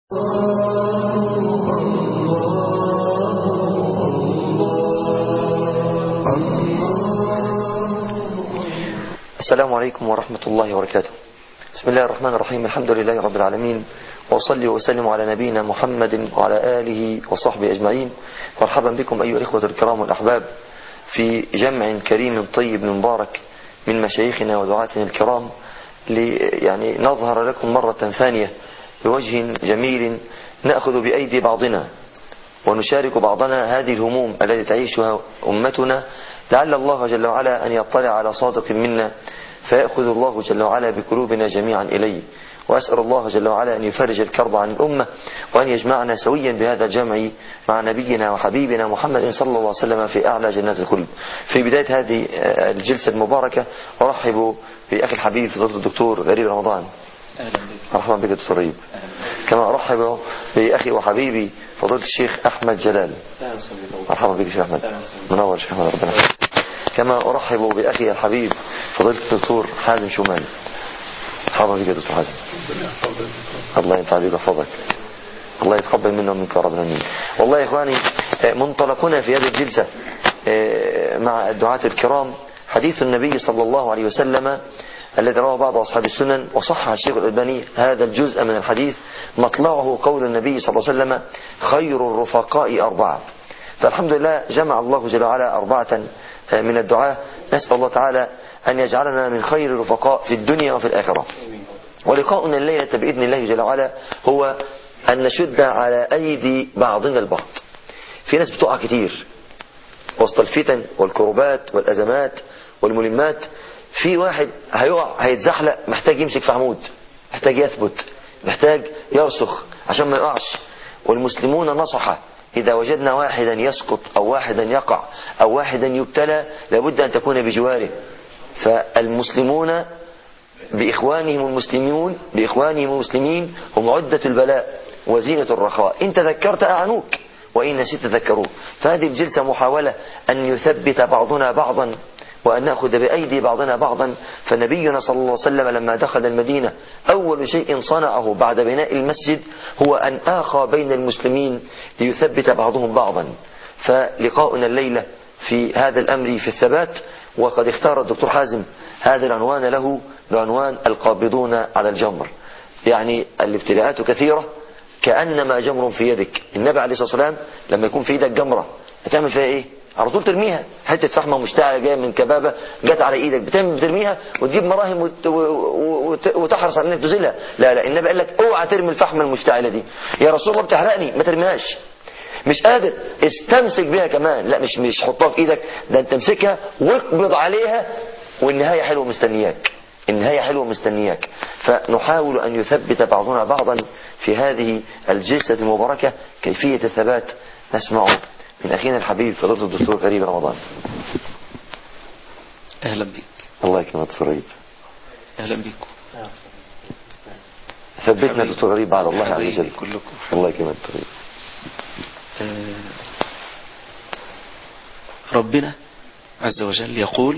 السلام عليكم ورحمة الله وبركاته بسم الله الرحمن الرحيم الحمد لله رب العالمين وأصلي وأسلم على نبينا محمد وعلى آله وصحبه أجمعين مرحبا بكم أيها الإخوة الكرام والأحباب في جمع كريم طيب مبارك من مشايخنا ودعاتنا الكرام لي يعني نظهر لكم مرة ثانية بوجه جميل نأخذ بأيدي بعضنا ونشارك بعضنا هذه الهموم التي تعيشها أمتنا لعل الله جل وعلا أن يطلع على صادق منا فيأخذ الله جل وعلا بقلوبنا جميعا إليه وأسأل الله جل وعلا أن يفرج الكرب عن الأمة وأن يجمعنا سويا بهذا الجمع مع نبينا وحبيبنا محمد صلى الله عليه وسلم في أعلى جنات الخلد في بداية هذه الجلسة المباركة أرحب بأخي الحبيب فضيلة الدكتور غريب رمضان مرحبا بك دكتور ريب كما أرحب بأخي وحبيبي فضيلة الشيخ أحمد جلال مرحبا بك شيخ أحمد منور شيخ أحمد ربنا كما أرحب بأخي الحبيب فضيلة الدكتور حازم شومان مرحبا بك يا دكتور حازم الله ينفع بك ويحفظك الله يتقبل منا ومنك يا رب العالمين والله يا إخواني منطلقنا في هذه الجلسة مع الدعاة الكرام حديث النبي صلى الله عليه وسلم الذي رواه بعض أصحاب السنن وصح الشيخ الألباني هذا الجزء من الحديث مطلعه قول النبي صلى الله عليه وسلم خير الرفقاء أربعة فالحمد لله جمع الله جل وعلا أربعة من الدعاء نسأل الله تعالى أن يجعلنا من خير الرفقاء في الدنيا وفي الآخرة ولقاؤنا الليلة بإذن الله جل وعلا هو أن نشد على أيدي بعضنا البعض في ناس بتقع كتير وسط الفتن والكربات والأزمات والملمات في واحد هيقع هيتزحلق محتاج يمسك في عمود محتاج يثبت محتاج يرسخ عشان ما يقعش والمسلمون نصح إذا وجدنا واحدا يسقط أو واحدا يقع أو واحدا يبتلى لابد أن تكون بجواره فالمسلمون بإخوانهم المسلمون بإخوانهم المسلمين هم عدة البلاء وزينة الرخاء إن تذكرت أعنوك وإن نسيت تذكروه فهذه الجلسة محاولة أن يثبت بعضنا بعضا وأن نأخذ بأيدي بعضنا بعضا فنبينا صلى الله عليه وسلم لما دخل المدينة أول شيء صنعه بعد بناء المسجد هو أن آخى بين المسلمين ليثبت بعضهم بعضا فلقاؤنا الليلة في هذا الأمر في الثبات وقد اختار الدكتور حازم هذا العنوان له بعنوان القابضون على الجمر يعني الابتلاءات كثيرة كأنما جمر في يدك النبي عليه الصلاة والسلام لما يكون في ايدك جمرة هتعمل فيها ايه على طول ترميها حته فحمه مشتعله جايه من كبابه جت على ايدك بتعمل بترميها وتجيب مراهم وت... وت... وتحرص على انك تزيلها لا لا النبي قال لك اوعى ترمي الفحمه المشتعله دي يا رسول الله بتحرقني ما ترميهاش مش قادر استمسك بيها كمان لا مش مش حطها في ايدك ده انت امسكها واقبض عليها والنهايه حلوه مستنياك النهاية حلوة مستنياك فنحاول أن يثبت بعضنا بعضا في هذه الجلسة المباركة كيفية الثبات نسمع من أخينا الحبيب فضيلة الدكتور غريب رمضان أهلا بك الله يكرمك صريب أهلا بكم ثبتنا دكتور غريب بعد الله عز حبايبي وجل كلكم الله يكرمك طريب آه، ربنا عز وجل يقول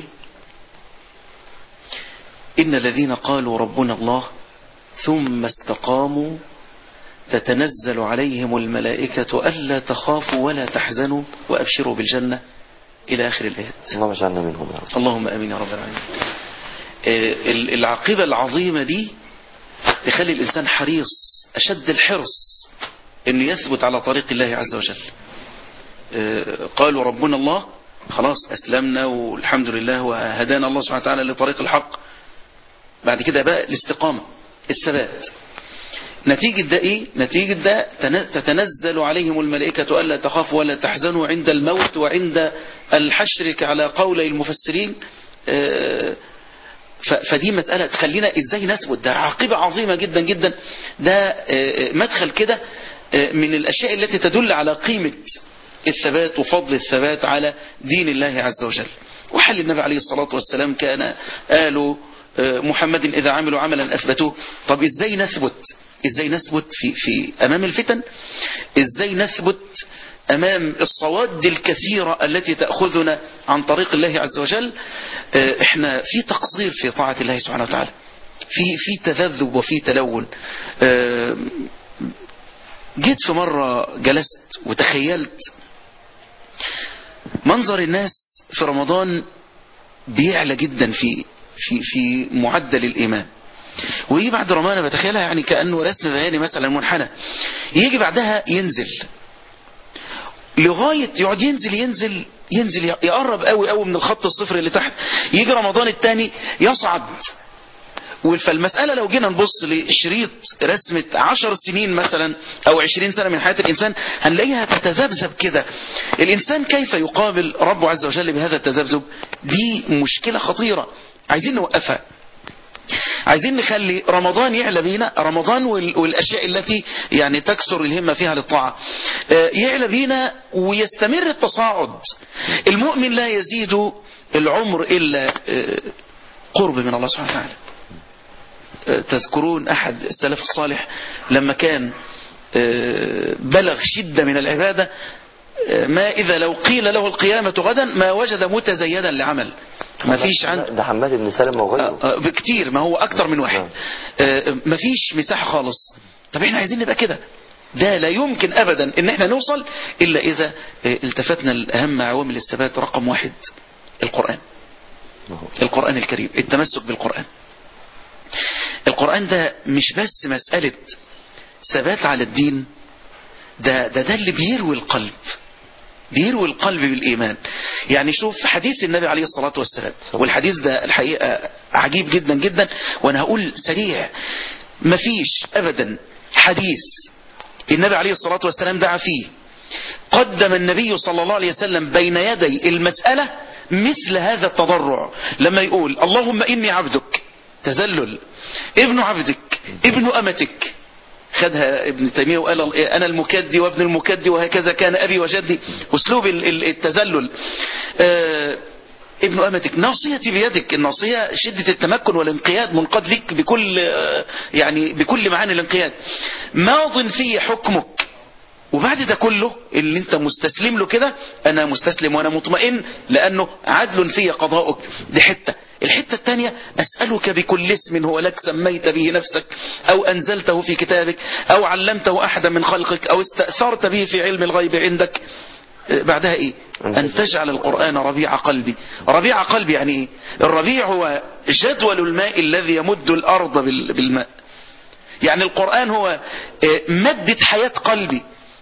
إن الذين قالوا ربنا الله ثم استقاموا تتنزل عليهم الملائكة ألا تخافوا ولا تحزنوا وأبشروا بالجنة إلى آخر الآيات اللهم اجعلنا منهم يا رب اللهم أمين يا رب العالمين آه، ال- العاقبة العظيمة دي تخلي الإنسان حريص أشد الحرص أنه يثبت على طريق الله عز وجل آه، قالوا ربنا الله خلاص أسلمنا والحمد لله وهدانا الله سبحانه وتعالى لطريق الحق بعد كده بقى الاستقامة الثبات نتيجة ده ايه نتيجة ده تن- تتنزل عليهم الملائكة ألا تخافوا ولا تحزنوا عند الموت وعند الحشر على قول المفسرين آه، ف- فدي مسألة تخلينا ازاي نثبت ده عاقبة عظيمة جدا جدا ده آه، مدخل كده آه، من الأشياء التي تدل على قيمة الثبات وفضل الثبات على دين الله عز وجل وحل النبي عليه الصلاة والسلام كان آل آه، محمد إذا عملوا عملا أثبتوه طب إزاي نثبت إزاي نثبت في, في أمام الفتن إزاي نثبت أمام الصواد الكثيرة التي تأخذنا عن طريق الله عز وجل آه، إحنا في تقصير في طاعة الله سبحانه وتعالى في في تذذب وفي تلون آه، جيت في مرة جلست وتخيلت منظر الناس في رمضان بيعلى جدا في في في معدل الإيمان ويجي بعد رمضان أنا بتخيلها يعني كأنه رسم بياني مثلا منحنى يجي بعدها ينزل لغاية يقعد ينزل ينزل ينزل يقرب قوي قوي من الخط الصفر اللي تحت يجي رمضان الثاني يصعد فالمسألة لو جينا نبص لشريط رسمة عشر سنين مثلا أو عشرين سنة من حياة الإنسان هنلاقيها تتذبذب كده الإنسان كيف يقابل ربه عز وجل بهذا التذبذب دي مشكلة خطيرة عايزين نوقفها عايزين نخلي رمضان يعلى بينا رمضان والأشياء التي يعني تكسر الهمة فيها للطاعة يعلى بينا ويستمر التصاعد المؤمن لا يزيد العمر إلا قرب من الله سبحانه وتعالى تذكرون أحد السلف الصالح لما كان بلغ شدة من العبادة ما إذا لو قيل له القيامة غدا ما وجد متزيدا لعمل ما فيش عند ده حماد بن سلمة وغيره بكتير ما هو أكتر من واحد ما فيش مساحة خالص طب احنا عايزين نبقى كده ده لا يمكن أبدا ان احنا نوصل إلا إذا التفتنا لأهم عوامل الثبات رقم واحد القرآن القرآن الكريم التمسك بالقرآن القرآن ده مش بس مسألة ثبات على الدين ده ده ده اللي بيروي القلب بيروي القلب بالإيمان يعني شوف حديث النبي عليه الصلاة والسلام والحديث ده الحقيقة عجيب جدا جدا وأنا هقول سريع مفيش أبدا حديث النبي عليه الصلاة والسلام دعا فيه قدم النبي صلى الله عليه وسلم بين يدي المسألة مثل هذا التضرع لما يقول اللهم إني عبدك تذلل ابن عبدك ابن أمتك خدها ابن تيمية وقال أنا المكدي وابن المكدي وهكذا كان أبي وجدي أسلوب التذلل ابن أمتك ناصيتي بيدك الناصية شدة التمكن والانقياد منقاد لك بكل يعني بكل معاني الانقياد ماض في حكمك وبعد ده كله اللي انت مستسلم له كده انا مستسلم وانا مطمئن لانه عدل في قضاؤك دي حته الحتة الثانية أسألك بكل اسم هو لك سميت به نفسك أو أنزلته في كتابك أو علمته أحدا من خلقك أو استأثرت به في علم الغيب عندك بعدها إيه أن تجعل القرآن ربيع قلبي ربيع قلبي يعني إيه الربيع هو جدول الماء الذي يمد الأرض بالماء يعني القرآن هو مادة حياة قلبي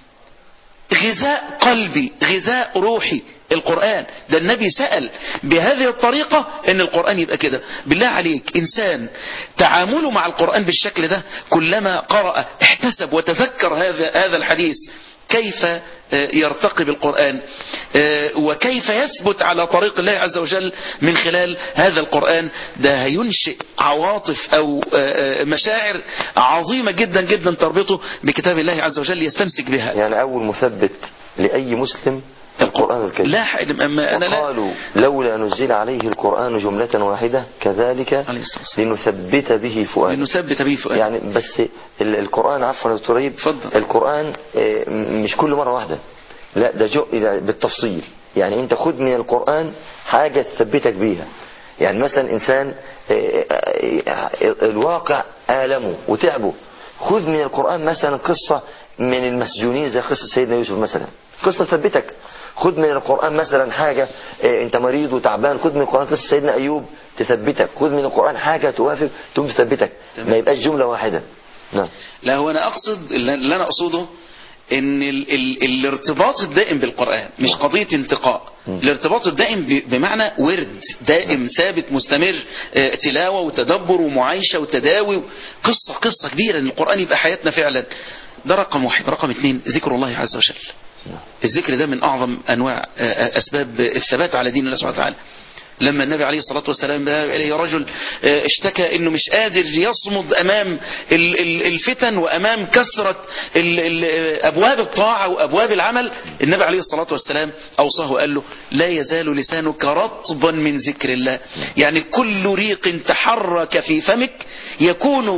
غذاء قلبي غذاء روحي القرآن ده النبي سأل بهذه الطريقة ان القرآن يبقى كده بالله عليك انسان تعامله مع القرآن بالشكل ده كلما قرأ احتسب وتذكر هذا هذا الحديث كيف يرتقي بالقرآن وكيف يثبت على طريق الله عز وجل من خلال هذا القرآن ده هينشئ عواطف أو مشاعر عظيمة جدا جدا تربطه بكتاب الله عز وجل يستمسك بها يعني أول مثبت لأي مسلم القرآن الكريم لا أما أنا لا وقالوا لولا نزل عليه القرآن جملة واحدة كذلك عليه الصلاة والسلام. لنثبت به فؤاد لنثبت به فؤاد يعني بس ال- القرآن عفوا يا دكتور ريب اتفضل. القرآن آه، مش كل مرة واحدة لا ده جو ده بالتفصيل يعني انت خد من القرآن حاجة تثبتك بيها يعني مثلا انسان آه، آه، الواقع آلمه وتعبه خذ من القرآن مثلا قصة من المسجونين زي قصة سيدنا يوسف مثلا قصة تثبتك خد من القرآن مثلا حاجة آه، انت مريض وتعبان خد من القرآن قصة سيدنا ايوب تثبتك خد من القرآن حاجة توافق تقوم تثبتك تمام. ما يبقاش جملة واحدة نعم لا هو أنا أقصد اللي اللي أنا أقصده ان ال ال الارتباط الدائم بالقرآن مش قضية انتقاء الارتباط الدائم ب- بمعنى ورد دائم ثابت مستمر آه، تلاوة وتدبر ومعايشة وتداوي قصة قصة كبيرة ان القرآن يبقى حياتنا فعلا ده رقم واحد رقم اثنين ذكر الله عز وجل الذكر ده من أعظم أنواع آه، أسباب الثبات على دين الله سبحانه وتعالى لما النبي عليه الصلاة والسلام ذهب إليه رجل آه، اشتكى أنه مش قادر يصمد أمام ال- ال- الفتن وأمام كثرة ال- ال- آه، أبواب الطاعة وأبواب العمل النبي عليه الصلاة والسلام أوصاه وقال له لا يزال لسانك رطبا من ذكر الله يعني كل ريق تحرك في فمك يكون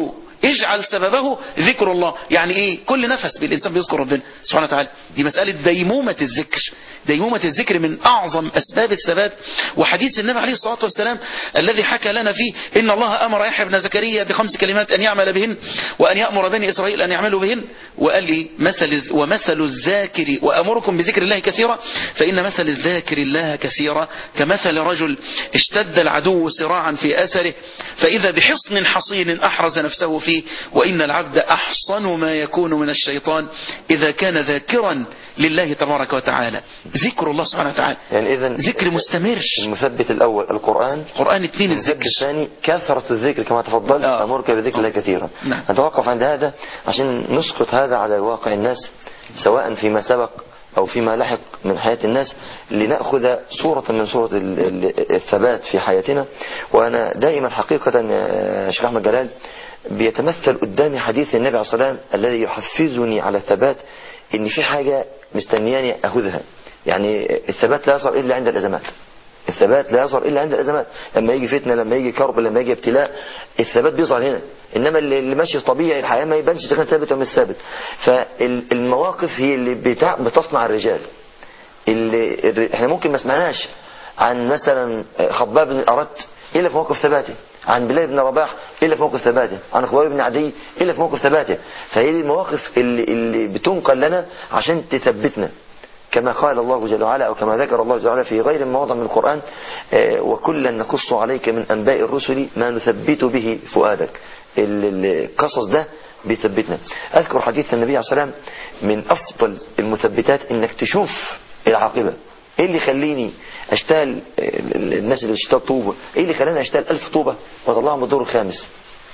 اجعل سببه ذكر الله يعني ايه كل نفس بالانسان بيذكر ربنا سبحانه وتعالى دي مسألة ديمومة الذكر ديمومة الذكر من اعظم اسباب الثبات وحديث النبي عليه الصلاة والسلام الذي حكى لنا فيه ان الله امر يحيى بن زكريا بخمس كلمات ان يعمل بهن وان يأمر بني اسرائيل ان يعملوا بهن وقال لي مثل ومثل الذاكر وامركم بذكر الله كثيرا فان مثل الذاكر الله كثيرا كمثل رجل اشتد العدو صراعا في اثره فاذا بحصن حصين احرز نفسه فيه وان العبد احصن ما يكون من الشيطان اذا كان ذاكرا لله تبارك وتعالى ذكر الله سبحانه وتعالى يعني إذا ذكر مستمر المثبت الأول القرآن قرآن اتنين الذكر الذكر الثاني كثرة الذكر كما تفضلت آه. أمرك بذكر الله كثيرا نعم. نتوقف عند هذا عشان نسقط هذا على واقع الناس سواء فيما سبق أو فيما لحق من حياة الناس لنأخذ صورة من صورة ال- ال- الثبات في حياتنا وأنا دائما حقيقة يا شيخ أحمد جلال بيتمثل قدامي حديث النبي عليه الصلاة والسلام الذي يحفزني على الثبات إن في حاجة مستنياني أخذها يعني الثبات لا يصل إلا عند الأزمات الثبات لا يظهر الا عند الازمات لما يجي فتنه لما يجي كرب لما يجي ابتلاء الثبات بيظهر هنا انما اللي اللي ماشي طبيعي الحياه ما يبانش اذا كان ثابت او مش ثابت فالمواقف هي اللي بتاع بتصنع الرجال اللي الر- احنا ممكن ما سمعناش عن مثلا خباب بن اردت الا في موقف ثباته عن بلال بن رباح الا في موقف ثباته عن خوارب بن عدي الا في موقف ثباته فهي دي المواقف اللي, اللي بتنقل لنا عشان تثبتنا كما قال الله جل وعلا أو كما ذكر الله جل وعلا في غير موضع من القرآن آه، وكلا نقص عليك من أنباء الرسل ما نثبت به فؤادك ال- ال- القصص ده بيثبتنا أذكر حديث النبي عليه الصلاة والسلام من أفضل المثبتات إنك تشوف العاقبة ايه اللي يخليني اشتغل ال- ال- الناس اللي بتشتغل طوبة ايه اللي خلاني اشتغل ألف طوبة واطلعهم الدور الخامس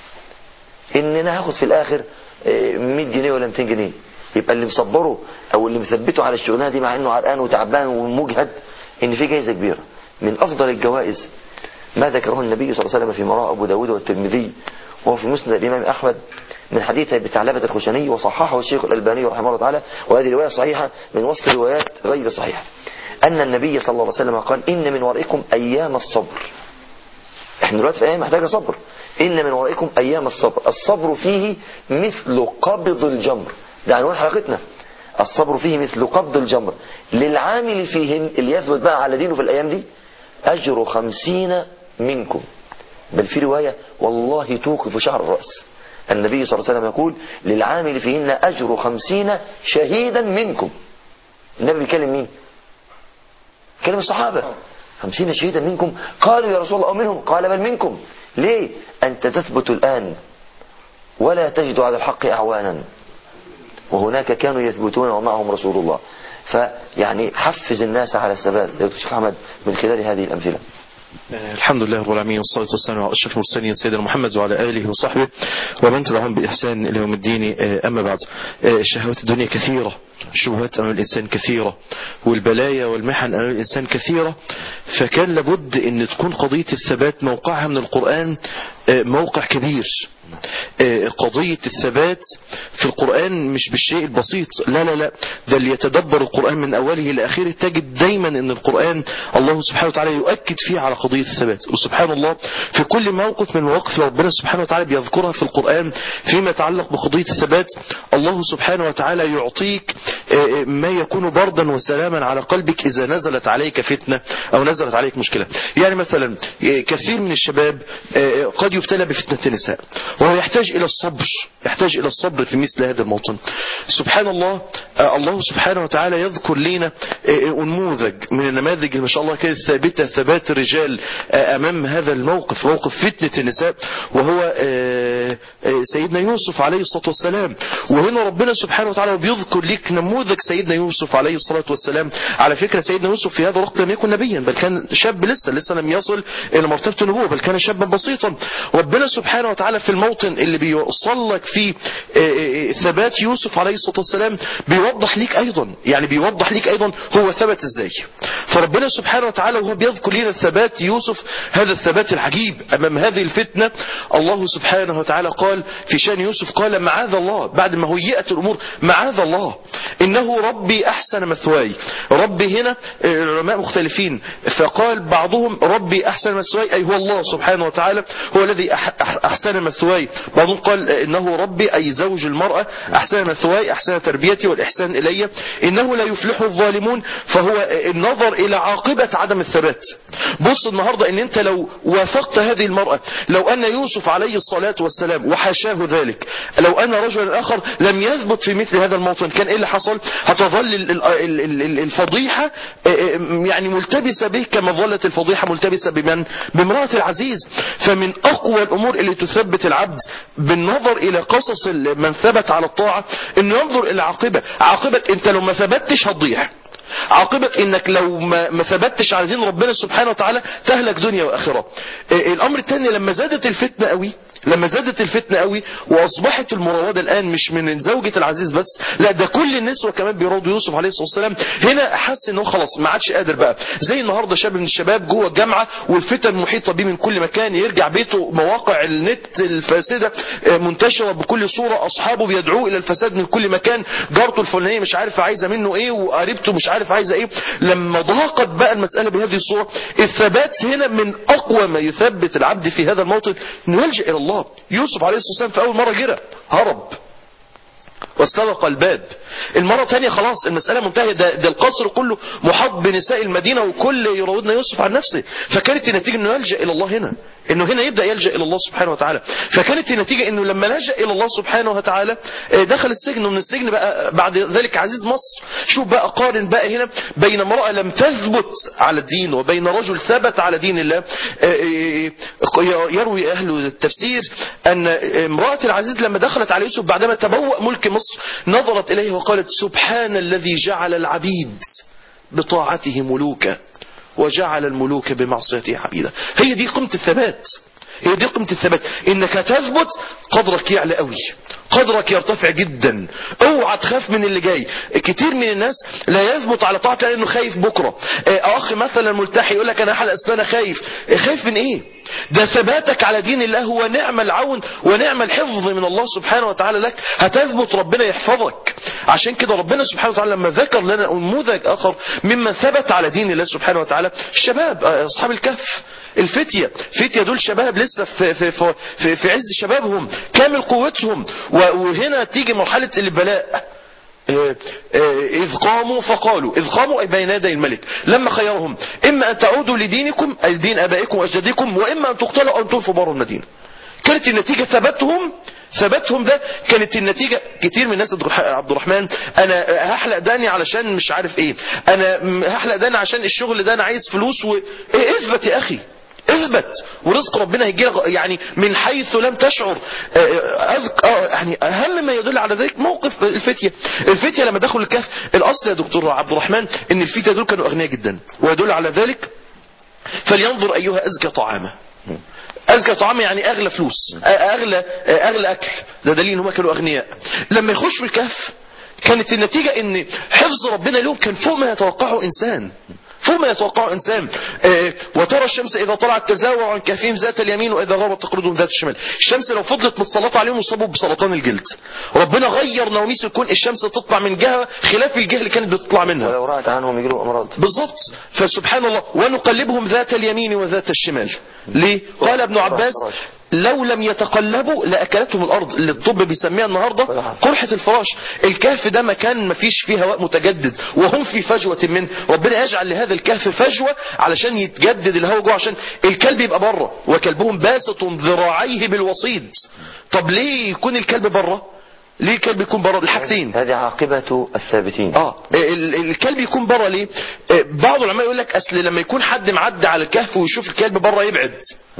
ان انا هاخد في الاخر آه، 100 جنيه ولا 200 جنيه يبقى اللي مصبره او اللي مثبته على الشغلانه دي مع انه عرقان وتعبان ومجهد ان في جائزه كبيره من افضل الجوائز ما ذكره النبي صلى الله عليه وسلم في مراه ابو داود والترمذي وهو في مسند الامام احمد من حديث ابي ثعلبه الخشني وصححه الشيخ الالباني رحمه الله تعالى وهذه روايه صحيحه من وسط روايات غير صحيحه ان النبي صلى الله عليه وسلم قال ان من ورائكم ايام الصبر احنا دلوقتي في ايام محتاجه صبر ان من ورائكم ايام الصبر الصبر فيه مثل قبض الجمر ده عنوان حلقتنا الصبر فيه مثل قبض الجمر للعامل فيهن اللي يثبت بقى على دينه في الايام دي اجر خمسين منكم بل في روايه والله توقف شعر الراس النبي صلى الله عليه وسلم يقول للعامل فيهن اجر خمسين شهيدا منكم النبي بيكلم مين كلم الصحابة خمسين شهيدا منكم قالوا يا رسول الله أو منهم قال بل منكم ليه أنت تثبت الآن ولا تجد على الحق أعوانا وهناك كانوا يثبتون ومعهم رسول الله فيعني حفز الناس على الثبات يا دكتور شيخ أحمد من خلال هذه الأمثلة الحمد لله رب العالمين والصلاة والسلام على أشرف المرسلين سيدنا محمد وعلى آله وصحبه ومن تبعهم بإحسان إلى يوم الدين آه، أما بعد آه، شهوات الدنيا كثيرة الشبهات أمام الإنسان كثيرة والبلايا والمحن أمام الإنسان كثيرة فكان لابد أن تكون قضية الثبات موقعها من القرآن آه، موقع كبير آه، قضية الثبات في القرآن مش بالشيء البسيط لا لا لا ده اللي يتدبر القرآن من أوله لآخره تجد دايما أن القرآن الله سبحانه وتعالى يؤكد فيه على قضية الثبات وسبحان الله في كل موقف من مواقف ربنا سبحانه وتعالى بيذكرها في القرآن فيما يتعلق بقضية الثبات الله سبحانه وتعالى يعطيك آه، آه، ما يكون بردا وسلاما على قلبك إذا نزلت عليك فتنة أو نزلت عليك مشكلة يعني مثلا آه، كثير من الشباب آه، قد يبتلى بفتنة النساء وهو يحتاج إلى الصبر يحتاج إلى الصبر في مثل هذا الموطن سبحان الله آه، الله سبحانه وتعالى يذكر لنا آه، آه، نموذج من النماذج اللي ما شاء الله كانت ثابتة ثبات الرجال آه، أمام هذا الموقف موقف فتنة النساء وهو آه، آه، سيدنا يوسف عليه الصلاة والسلام وهنا ربنا سبحانه وتعالى بيذكر لك نموذج سيدنا يوسف عليه الصلاة والسلام على فكرة سيدنا يوسف في هذا الوقت لم يكن نبيا بل كان شاب لسه لسه لم يصل إلى مرتبة النبوة بل كان شابا بسيطا ربنا سبحانه وتعالى في الموطن اللي بيوصل لك فيه آه، آه، ثبات يوسف عليه الصلاة والسلام بيوضح ليك ايضا يعني بيوضح ليك ايضا هو ثبت ازاي فربنا سبحانه وتعالى وهو بيذكر لنا ثبات يوسف هذا الثبات العجيب امام هذه الفتنة الله سبحانه وتعالى قال في شان يوسف قال معاذ الله بعد ما هيئت الامور معاذ الله انه ربي احسن مثواي ربي هنا العلماء مختلفين فقال بعضهم ربي احسن مثواي اي هو الله سبحانه وتعالى هو الذي أح- أح- احسن مثواي بعضهم قال انه ربي اي زوج المرأة احسن مثواي احسن تربيتي والاحسان الي انه لا يفلح الظالمون فهو النظر الى عاقبة عدم الثبات بص النهاردة ان انت لو وافقت هذه المرأة لو ان يوسف عليه الصلاة والسلام وحاشاه ذلك لو ان رجلا اخر لم يثبت في مثل هذا الموطن كان ايه اللي حصل هتظل ال- ال- ال- ال- ال- الفضيحة اه، اه، يعني ملتبسة به كما ظلت الفضيحة ملتبسة بمن بامرأة العزيز فمن اقوى الامور اللي تثبت العبد بالنظر الى قصص ال- من ثبت على الطاعة انه ينظر الى عاقبة عاقبة انت لو ما ثبتش هتضيع عاقبة انك لو ما, ما ثبتش على دين ربنا سبحانه وتعالى تهلك دنيا واخرة إيه الامر الثاني لما زادت الفتنة قوي لما زادت الفتنة قوي واصبحت المراودة الان مش من زوجة العزيز بس لا ده كل النسوة كمان بيراودوا يوسف عليه الصلاة والسلام هنا حس انه خلاص ما عادش قادر بقى زي النهاردة شاب من الشباب جوه الجامعة والفتن محيطة بيه من كل مكان يرجع بيته مواقع النت الفاسدة آه، منتشرة بكل صورة اصحابه بيدعوه الى الفساد من كل مكان جارته الفلانية مش عارف عايزة منه ايه وقريبته مش عارف عايزة ايه لما ضاقت بقى المسألة بهذه الصورة الثبات هنا من اقوى ما يثبت العبد في هذا الموطن انه يلجأ الى الله يوسف عليه الصلاة والسلام في اول مرة جرى هرب واستبق الباب المرة الثانية خلاص المسألة منتهية ده, ده القصر كله محاط بنساء المدينة وكل يراودنا يوسف عن نفسه فكانت النتيجة انه يلجأ الى الله هنا انه هنا يبدأ يلجأ الى الله سبحانه وتعالى فكانت النتيجة انه لما لجأ الى الله سبحانه وتعالى آه، دخل السجن ومن السجن بقى بعد ذلك عزيز مصر شوف بقى قارن بقى هنا بين امرأة لم تثبت على الدين وبين رجل ثبت على دين الله آه، آه، آه، يروي اهل التفسير ان امرأة العزيز لما دخلت على يوسف بعدما تبوأ ملك مصر نظرت اليه وقالت سبحان الذي جعل العبيد بطاعته ملوكا وجعل الملوك بمعصيته عبيدا هي دي قيمة الثبات هي دي قيمة الثبات انك تثبت قدرك يعلى قوي قدرك يرتفع جدا اوعى تخاف من اللي جاي كتير من الناس لا يثبت على طاعته لانه خايف بكره آه، اخ مثلا ملتحي يقول لك انا حلق اسنان خايف آه، خايف من ايه ده ثباتك على دين الله هو نعم العون ونعم الحفظ من الله سبحانه وتعالى لك هتثبت ربنا يحفظك عشان كده ربنا سبحانه وتعالى لما ذكر لنا نموذج اخر ممن ثبت على دين الله سبحانه وتعالى الشباب آه، اصحاب الكهف الفتية فتية دول شباب لسه في, في, في, في, في عز شبابهم كامل قوتهم و- وهنا تيجي مرحلة البلاء آه، آه، إذ قاموا فقالوا إذ قاموا أي بين يدي الملك لما خيرهم إما أن تعودوا لدينكم أي دين أبائكم وأجدادكم وإما أن تقتلوا أو أن تنفوا بره المدينة كانت النتيجة ثباتهم ثباتهم ده كانت النتيجة كتير من الناس يا دكتور عبد الرحمن انا هحلق داني علشان مش عارف ايه انا م- هحلق داني عشان الشغل ده انا عايز فلوس و... إيه اثبت يا اخي اثبت ورزق ربنا هيجي لك يعني من حيث لم تشعر آه، آه، أذك... آه، يعني اهم ما يدل على ذلك موقف الفتية الفتية لما دخلوا الكهف الاصل يا دكتور عبد الرحمن ان الفتية دول كانوا اغنياء جدا ويدل على ذلك فلينظر ايها ازكى طعامه ازكى طعام يعني اغلى فلوس أ- اغلى اغلى اكل ده دليل ان هم كانوا اغنياء لما يخشوا الكهف كانت النتيجة ان حفظ ربنا لهم كان فوق ما يتوقعه انسان فوق ما يتوقعه انسان آه، وترى الشمس اذا طلعت تزاور عن كهفهم ذات اليمين واذا غربت تقرضهم ذات الشمال الشمس لو فضلت متسلطه عليهم يصابوا بسرطان الجلد ربنا غير نواميس الكون الشمس تطلع من جهه خلاف الجهه اللي كانت بتطلع منها ولو رأت عنهم يجيلهم أمراض بالضبط فسبحان الله ونقلبهم ذات اليمين وذات الشمال ليه قال ابن عباس لو لم يتقلبوا لأكلتهم الأرض اللي الطب بيسميها النهاردة قرحة الفراش الكهف ده مكان ما فيش فيه هواء متجدد وهم في فجوة منه ربنا يجعل لهذا الكهف فجوة علشان يتجدد الهواء جوه عشان الكلب يبقى بره وكلبهم باسط ذراعيه بالوصيد طب ليه يكون الكلب بره ليه الكلب يكون بره الحاجتين هذه عاقبة الثابتين اه ال- ال- الكلب يكون بره ليه آه، بعض العلماء يقول لك اصل لما يكون حد معدي على الكهف ويشوف الكلب بره يبعد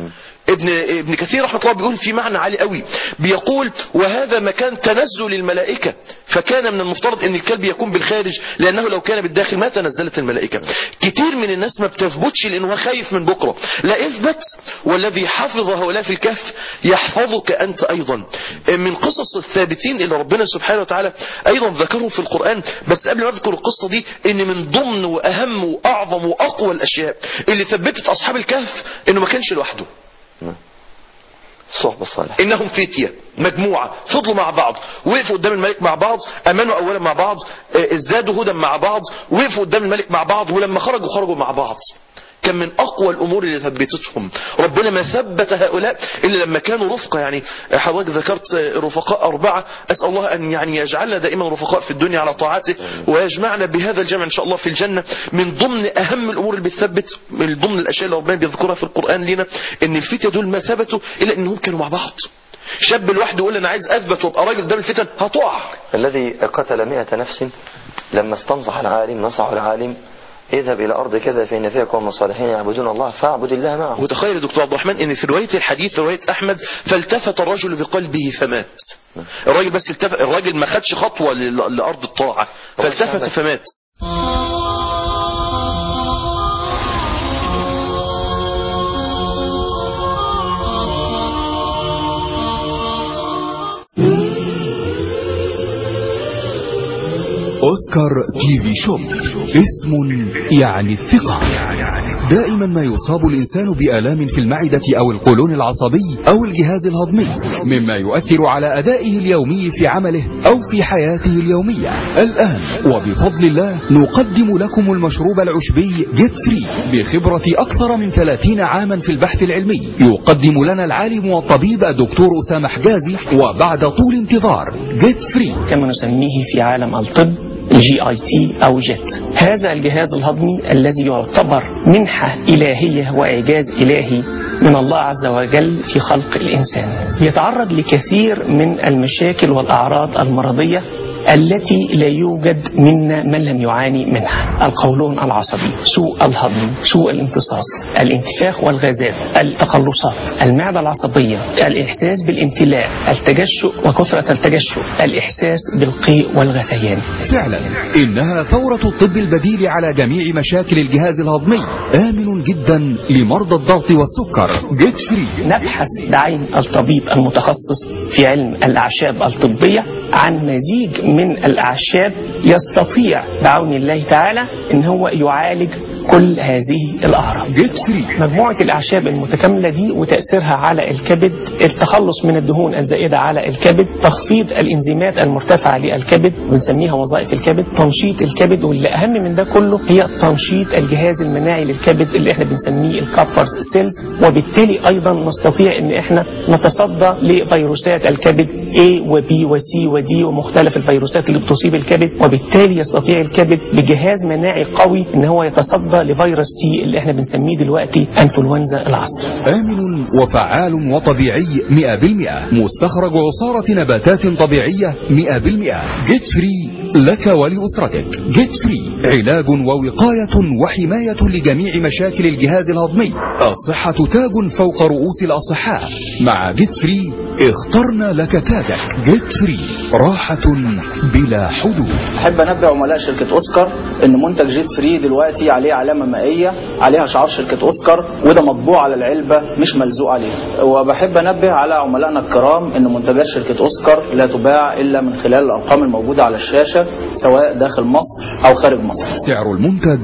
ابن ابن كثير رحمه الله بيقول في معنى عالي قوي بيقول وهذا مكان تنزل الملائكه فكان من المفترض ان الكلب يكون بالخارج لانه لو كان بالداخل ما تنزلت الملائكه كتير من الناس ما بتثبتش لانه هو خايف من بكره لا اثبت والذي حفظ هؤلاء في الكهف يحفظك انت ايضا من قصص الثابتين اللي ربنا سبحانه وتعالى ايضا ذكرهم في القران بس قبل ما اذكر القصه دي ان من ضمن واهم واعظم واقوى الاشياء اللي ثبتت اصحاب الكهف انه ما كانش لوحده الصحبة الصالحة انهم فتية مجموعة فضلوا مع بعض وقفوا قدام الملك مع بعض امنوا اولا مع بعض اه، ازدادوا هدى مع بعض وقفوا قدام الملك مع بعض ولما خرجوا خرجوا مع بعض كان من اقوى الامور اللي ثبتتهم ربنا ما ثبت هؤلاء الا لما كانوا رفقه يعني حضرتك ذكرت رفقاء اربعه اسال الله ان يعني يجعلنا دائما رفقاء في الدنيا على طاعته ويجمعنا بهذا الجمع ان شاء الله في الجنه من ضمن اهم الامور اللي بتثبت من ضمن الاشياء اللي ربنا بيذكرها في القران لنا ان الفتيه دول ما ثبتوا الا انهم كانوا مع بعض شاب لوحده يقول انا عايز اثبت وابقى راجل قدام الفتن هتقع الذي قتل مئة نفس لما استنصح العالم نصح العالم اذهب إلى أرض كذا فإن فيها قوم صالحين يعبدون الله فاعبد الله معهم وتخيل يا دكتور عبد الرحمن ان في روايه الحديث روايه احمد فالتفت الرجل بقلبه فمات الراجل بس التفت الراجل ما خدش خطوه لل- لارض الطاعه فالتفت فمات أوسكار تي في شوب اسم يعني الثقة دائما ما يصاب الإنسان بآلام في المعدة أو القولون العصبي أو الجهاز الهضمي مما يؤثر على أدائه اليومي في عمله أو في حياته اليومية الآن وبفضل الله نقدم لكم المشروب العشبي جيت فري بخبرة أكثر من 30 عاما في البحث العلمي يقدم لنا العالم والطبيب الدكتور أسامة حجازي وبعد طول انتظار جيت فري كما نسميه في عالم الطب جي اي تي او جيت هذا الجهاز الهضمي الذي يعتبر منحة إلهية وإعجاز إلهي من الله عز وجل في خلق الإنسان يتعرض لكثير من المشاكل والأعراض المرضية التي لا يوجد منا من لم يعاني منها القولون العصبي سوء الهضم سوء الامتصاص الانتفاخ والغازات التقلصات المعدة العصبية الإحساس بالامتلاء التجشؤ وكثرة التجشؤ الإحساس بالقيء والغثيان فعلا إنها ثورة الطب البديل على جميع مشاكل الجهاز الهضمي آمن جدا لمرضى الضغط والسكر جيت فري نبحث بعين الطبيب المتخصص في علم الأعشاب الطبية عن مزيج من الأعشاب يستطيع بعون الله تعالى أن هو يعالج كل هذه الأعراض جيت فري مجموعة الأعشاب المتكاملة دي وتأثيرها على الكبد التخلص من الدهون الزائدة على الكبد تخفيض الإنزيمات المرتفعة للكبد بنسميها وظائف الكبد تنشيط الكبد واللي أهم من ده كله هي تنشيط الجهاز المناعي للكبد اللي احنا بنسميه الكابرز سيلز وبالتالي أيضا نستطيع أن احنا نتصدى لفيروسات الكبد A و B و C و D ومختلف الفيروسات اللي بتصيب الكبد وبالتالي يستطيع الكبد بجهاز مناعي قوي ان هو يتصدى لفيروس تي اللي احنا بنسميه دلوقتي انفلونزا العصر آمن وفعال وطبيعي 100% مستخرج عصارة نباتات طبيعية 100% جيت فري لك ولأسرتك جيت فري علاج ووقاية وحماية لجميع مشاكل الجهاز الهضمي الصحة تاج فوق رؤوس الأصحاء مع جيت فري اخترنا لك تاجك جيت فري راحة بلا حدود احب انبه عملاء شركه اوسكار ان منتج جيت فري دلوقتي عليه علامه مائيه عليها شعار شركه اوسكار وده مطبوع على العلبه مش ملزوق عليها وبحب انبه على عملائنا الكرام ان منتجات شركه اوسكار لا تباع الا من خلال الارقام الموجوده على الشاشه سواء داخل مصر او خارج مصر سعر المنتج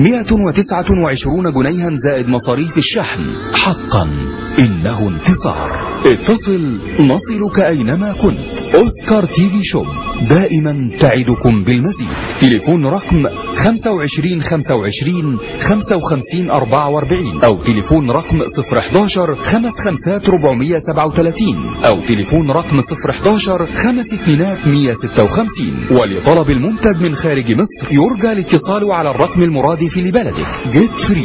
129 جنيها زائد مصاريف الشحن حقا إنه انتصار اتصل نصلك أينما كنت أوسكار تي في شوب دائما تعدكم بالمزيد تليفون رقم 25 25 55 44 أو تليفون رقم 011 55 437 أو تليفون رقم 011 5 اتنينات 156 ولطلب المنتج من خارج مصر يرجى الاتصال على الرقم المرادف لبلدك جيت فري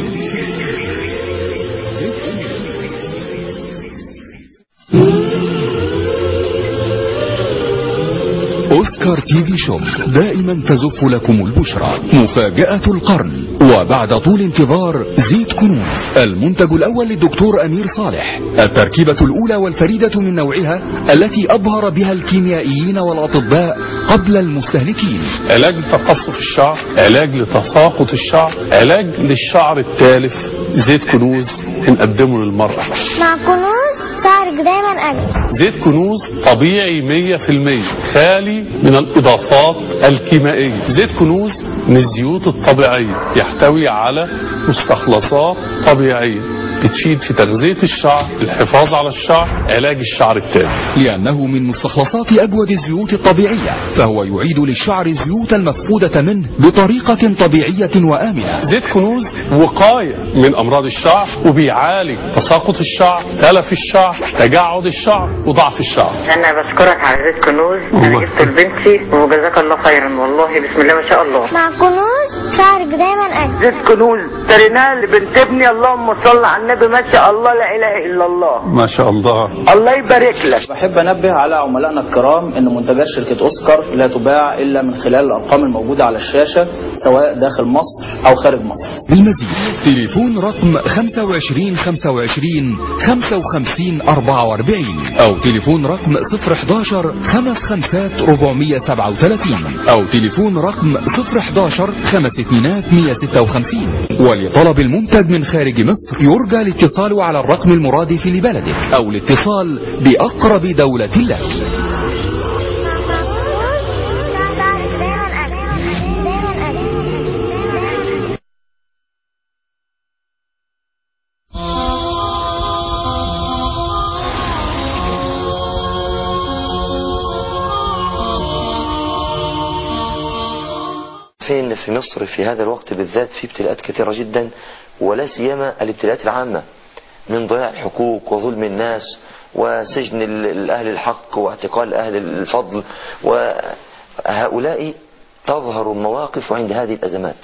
أوسكار أوسكار تي في شوب دائما تزف لكم البشرى مفاجأة القرن وبعد طول انتظار زيت كنوز المنتج الأول للدكتور أمير صالح التركيبة الأولى والفريدة من نوعها التي أبهر بها الكيميائيين والأطباء قبل المستهلكين علاج لتقصف الشعر علاج لتساقط الشعر علاج للشعر التالف زيت كنوز بنقدمه للمرأة مع كنوز شعرك دايما أجمل زيت كنوز طبيعي 100% خالي من الإضافات الكيميائية زيت كنوز من الزيوت الطبيعية يحتوي على مستخلصات طبيعية بتفيد في تغذية الشعر الحفاظ على الشعر علاج الشعر التالف لأنه من مستخلصات أجود الزيوت الطبيعية فهو يعيد للشعر الزيوت المفقودة منه بطريقة طبيعية وآمنة زيت كنوز وقاية من أمراض الشعر وبيعالج تساقط الشعر تلف الشعر تجعد الشعر وضعف الشعر انا بشكرك على زيت كنوز انا جبته لبنتي وجزاك الله خيرا والله بسم الله ما شاء الله مع كنوز شعرك دايما أجمل زيت كنوز اشتريناه لبنت ابني اللهم صل على النبي ما شاء الله لا اله الا الله ما شاء الله الله يبارك لك بحب انبه على عملائنا الكرام ان منتجات شركه اوسكار لا تباع الا من خلال الارقام الموجوده على الشاشه سواء داخل مصر او خارج مصر بالمزيد تليفون رقم 25 25 55 44 أو تليفون رقم 011 55 437 أو تليفون رقم 011 5200 156 ولطلب المنتج من خارج مصر يرجى الاتصال على الرقم المرادف لبلدك أو الاتصال بأقرب دولة لك مع كنوز شعرك دايما أجمل دايما أجمل فين في مصر في هذا الوقت بالذات في ابتلاءات كثيرة جدا ولا سيما الابتلاءات العامة من ضياع الحقوق وظلم الناس وسجن ال- أهل الحق واعتقال أهل الفضل وهؤلاء تظهر المواقف عند هذه الأزمات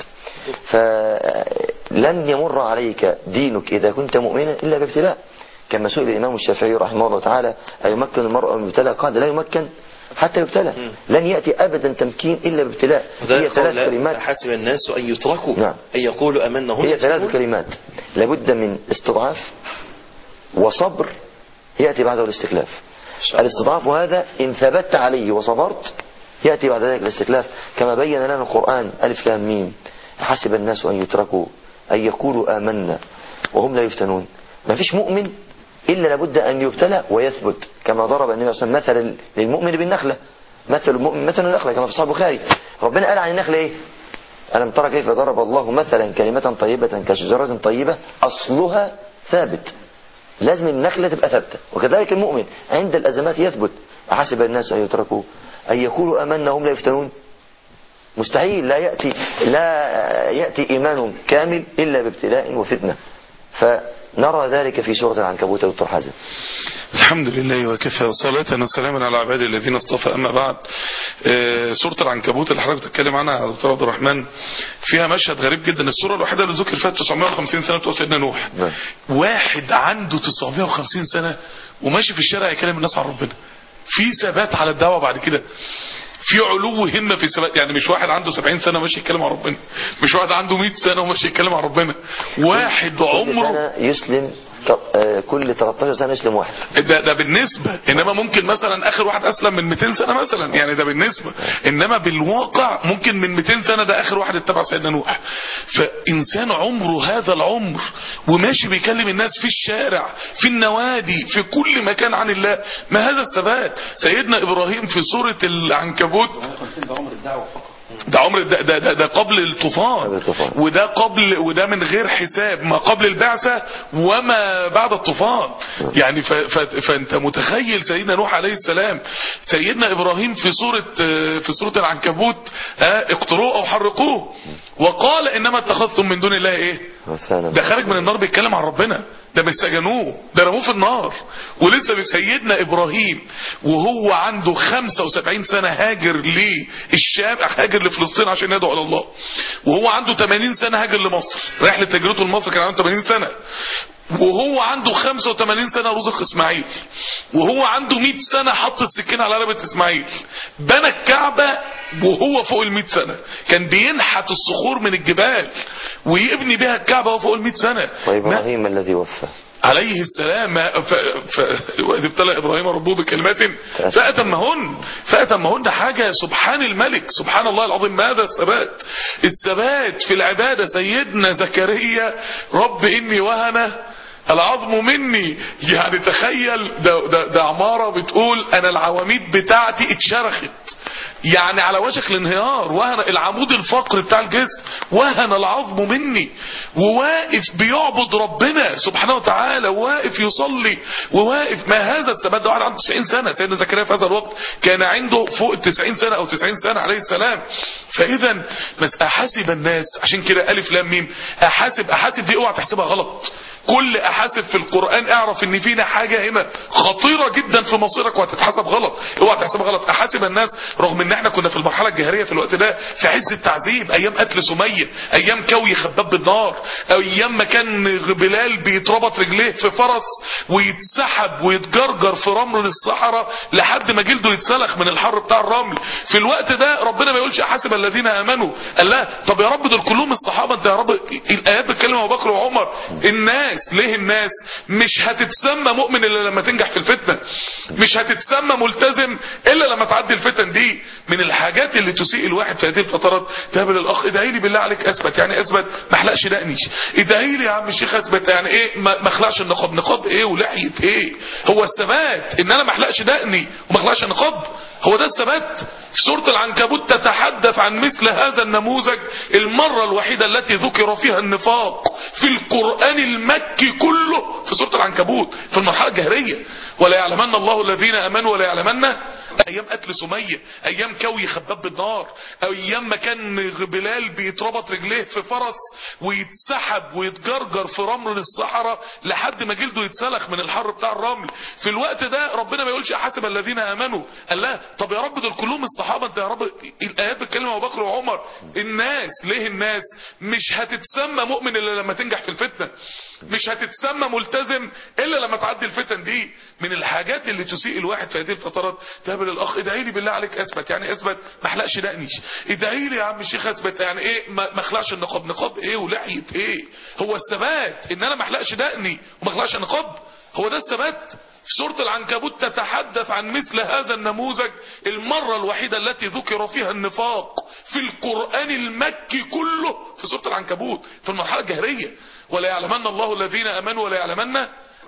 فلن يمر عليك دينك إذا كنت مؤمنا إلا بابتلاء كما سئل الإمام الشافعي رحمه الله تعالى أيمكن المرء من ابتلاء قال لا يمكن حتى يبتلى لن يأتي أبدا تمكين إلا بابتلاء وده هي ثلاث قول كلمات حسب الناس أن يتركوا نعم. أن يقولوا أمنا هم هي ثلاث كلمات لابد من استضعاف وصبر يأتي بعده الاستخلاف الاستضعاف هذا إن ثبت عليه وصبرت يأتي بعد ذلك الاستخلاف كما بين لنا القرآن ألف لام ميم حسب الناس أن يتركوا أن يقولوا آمنا وهم لا يفتنون ما فيش مؤمن إلا لابد أن يبتلى ويثبت كما ضرب النبي صلى الله عليه وسلم مثل للمؤمن بالنخلة مثل المؤمن مثل النخلة كما في صحيح البخاري ربنا قال عن النخلة إيه ألم ترى كيف ضرب الله مثلا كلمة طيبة كشجرة طيبة أصلها ثابت لازم النخلة تبقى ثابتة وكذلك المؤمن عند الأزمات يثبت أحسب الناس أن يتركوا أن يقولوا أمنا هم لا يفتنون مستحيل لا يأتي لا يأتي إيمان كامل إلا بابتلاء وفتنة فنرى ذلك في سورة العنكبوت دكتور حازم الحمد لله وكفى صلاة وسلاما على عباد الذين اصطفى أما بعد آه، سورة العنكبوت اللي حضرتك بتتكلم عنها يا دكتور عبد الرحمن فيها مشهد غريب جدا السورة الوحيدة اللي ذكر فيها 950 سنة بتوع سيدنا نوح نعم. واحد عنده 950 سنة وماشي في الشارع يكلم الناس عن ربنا في ثبات على الدعوة بعد كده في علو همة في الثبات يعني مش واحد عنده 70 سنة ماشي يتكلم عن ربنا مش واحد عنده 100 سنة وماشي يتكلم عن ربنا واحد كل عمره سنة يسلم ط- آه، كل 13 سنة يسلم واحد ده ده بالنسبة انما ممكن مثلا اخر واحد اسلم من 200 سنة مثلا يعني ده بالنسبة انما بالواقع ممكن من 200 سنة ده اخر واحد اتبع سيدنا نوح فانسان عمره هذا العمر وماشي بيكلم الناس في الشارع في النوادي في كل مكان عن الله ما هذا الثبات سيدنا ابراهيم في سورة العنكبوت ده عمر ده ده, ده, ده قبل الطوفان قبل الطوفان. وده قبل وده من غير حساب ما قبل البعثة وما بعد الطوفان يعني ف ف فانت متخيل سيدنا نوح عليه السلام سيدنا ابراهيم في سورة آه، في سورة العنكبوت آه، اقتلوه او حرقوه وقال انما اتخذتم من دون الله ايه والثاني ده خارج من النار بيتكلم عن ربنا ده مش سجنوه ده رموه في النار ولسه سيدنا ابراهيم وهو عنده 75 سنة هاجر للشام هاجر لفلسطين عشان يدعو الى الله وهو عنده 80 سنة هاجر لمصر رحلة هجرته لمصر كان عنده 80 سنة وهو عنده 85 سنة رزق اسماعيل وهو عنده 100 سنة حط السكين على رقبة اسماعيل بنى الكعبة وهو فوق ال 100 سنة كان بينحت الصخور من الجبال ويبني بها الكعبة وهو فوق ال 100 سنة ما- وإبراهيم الذي وفى عليه السلام ف... ف... وإذ ابتلى إبراهيم ربه بكلمات فأتمهن فأتمهن حاجة سبحان الملك سبحان الله العظيم ماذا الثبات الثبات في العبادة سيدنا زكريا رب إني وهن العظم مني يعني تخيل ده, ده, ده عمارة بتقول أنا العواميد بتاعتي اتشرخت يعني على وشك الانهيار وهن العمود الفقري بتاع الجسم وهن العظم مني وواقف بيعبد ربنا سبحانه وتعالى وواقف يصلي وواقف ما هذا الثبات ده واحد عنده 90 سنة سيدنا زكريا في هذا الوقت كان عنده فوق ال 90 سنة او 90 سنة عليه السلام فاذا مس- احاسب الناس عشان كده الف لام ميم احاسب احاسب دي اوعى تحسبها غلط كل احاسب في القرآن اعرف ان فينا حاجة هنا خطيرة جدا في مصيرك وهتتحسب غلط اوعى تحسبها غلط احاسب الناس رغم ان احنا كنا في المرحلة الجهرية في الوقت ده في عز التعذيب ايام قتل سمية ايام كوي خباب بالنار ايام ما كان بلال بيتربط رجليه في فرس ويتسحب ويتجرجر في رمل الصحراء لحد ما جلده يتسلخ من الحر بتاع الرمل في الوقت ده ربنا ما يقولش احاسب الذين امنوا قال لا طب يا رب دول كلهم الصحابه انت يا رب الايات بتكلم ابو بكر وعمر الناس ليه الناس مش هتتسمى مؤمن الا لما تنجح في الفتنه مش هتتسمى ملتزم الا لما تعدي الفتن دي من الحاجات اللي تسيء الواحد في هذه الفترات تقابل الاخ ادعي لي بالله عليك اثبت يعني اثبت ما احلقش دقني ادعي لي يا عم الشيخ اثبت يعني ايه ما ما اخلعش النقاب نقاب ايه ولحيه ايه هو الثبات ان انا ما احلقش دقني وما اخلعش النقاب هو ده الثبات في سورة العنكبوت تتحدث عن مثل هذا النموذج المرة الوحيدة التي ذكر فيها النفاق في القرآن المكي كله في سورة العنكبوت في المرحلة الجهرية ولا يعلمن الله الذين امنوا ولا يعلمن ايام قتل سمية ايام كوي خباب بالنار ايام ما كان بلال بيتربط رجليه في فرس ويتسحب ويتجرجر في رمل الصحراء لحد ما جلده يتسلخ من الحر بتاع الرمل في الوقت ده ربنا ما يقولش احاسب الذين امنوا قال لا طب يا رب دول كلهم الصحابه انت يا رب الايات بتكلم ابو بكر وعمر الناس ليه الناس مش هتتسمى مؤمن الا لما تنجح في الفتنه مش هتتسمى ملتزم الا لما تعدي الفتن دي من الحاجات اللي تسيء الواحد في هذه الفترات تقابل الاخ ادعي لي بالله عليك اثبت يعني اثبت ما احلقش دقني ادعي لي يا عم الشيخ اثبت يعني ايه ما ما اخلعش النقاب نقاب ايه ولحيه ايه هو الثبات ان انا ما احلقش دقني وما اخلعش النقاب هو ده الثبات في سورة العنكبوت تتحدث عن مثل هذا النموذج المرة الوحيدة التي ذكر فيها النفاق في القرآن المكي كله في سورة العنكبوت في المرحلة الجهرية ولا يعلمن الله الذين امنوا ولا يعلمن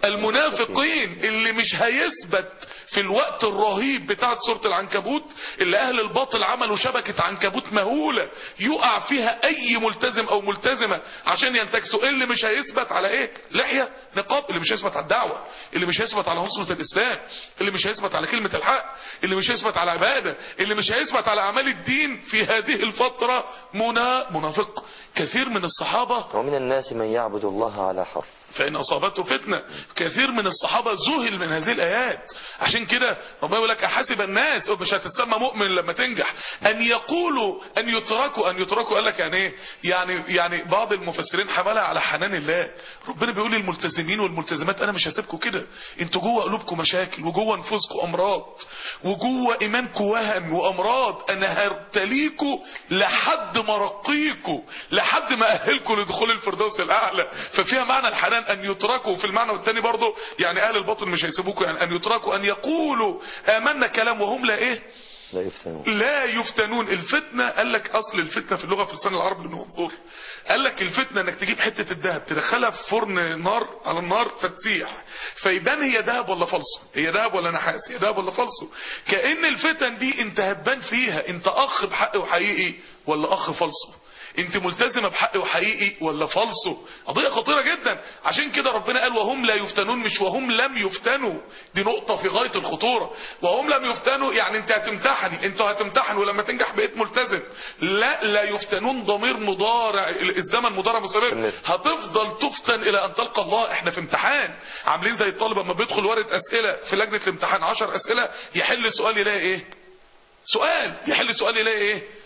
المنافقين اللي مش هيثبت في الوقت الرهيب بتاعت سورة العنكبوت اللي اهل الباطل عملوا شبكة عنكبوت مهولة يقع فيها اي ملتزم او ملتزمة عشان ينتكسوا اللي مش هيثبت على ايه لحية نقاب اللي مش هيثبت على الدعوة اللي مش هيثبت على نصرة الاسلام اللي مش هيثبت على كلمة الحق اللي مش هيثبت على عبادة اللي مش هيثبت على اعمال الدين في هذه الفترة منا منافق كثير من الصحابة ومن الناس من يعبد الله على حرف فإن أصابته فتنة كثير من الصحابة ذهل من هذه الآيات عشان كده ربنا يقول لك أحسب الناس مش هتتسمى مؤمن لما تنجح أن يقولوا أن يتركوا أن يتركوا قال لك يعني إيه يعني يعني بعض المفسرين حملها على حنان الله ربنا بيقول للملتزمين والملتزمات أنا مش هسيبكم كده أنتوا جوه قلوبكم مشاكل وجوه نفوسكم أمراض وجوه إيمانكم وهن وأمراض أنا هرتليكم لحد ما رقيكم لحد ما أهلكم لدخول الفردوس الأعلى ففيها معنى الحنان أن يتركوا في المعنى الثاني برضه يعني أهل الباطل مش هيسيبوكم يعني أن يتركوا أن يقولوا آمنا كلام وهم لا إيه لا يفتنون لا يفتنون الفتنة قال لك اصل الفتنة في اللغة في لسان العرب لانهم دول قال لك الفتنة انك تجيب حتة الذهب تدخلها في فرن نار على النار فتسيح فيبان هي ذهب ولا فلسه هي ذهب ولا نحاس هي ذهب ولا فلسه كأن الفتن دي انت هتبان فيها انت اخ بحق وحقيقي ولا اخ فلسه انت ملتزمه بحق وحقيقي ولا فالصو قضيه خطيره جدا عشان كده ربنا قال وهم لا يفتنون مش وهم لم يفتنوا دي نقطه في غايه الخطوره وهم لم يفتنوا يعني انت هتمتحني انتوا هتمتحن ولما تنجح بقيت ملتزم لا لا يفتنون ضمير مضارع الزمن مضارع مستمر هتفضل تفتن الى ان تلقى الله احنا في امتحان عاملين زي الطالب لما بيدخل ورقه اسئله في لجنه الامتحان 10 اسئله يحل سؤال يلاقي ايه سؤال يحل سؤال يلاقي ايه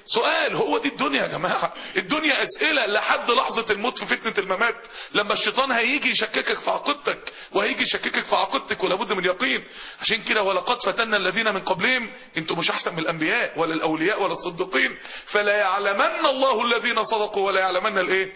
سؤال هو دي الدنيا يا جماعة الدنيا اسئلة لحد لحظة الموت في فتنة الممات لما الشيطان هيجي يشككك في عقيدتك وهيجي يشككك في عقيدتك ولابد من يقين عشان كده ولقد فتنا الذين من قبلهم انتوا مش احسن من الانبياء ولا الاولياء ولا الصديقين فلا يعلمن الله الذين صدقوا ولا يعلمن الايه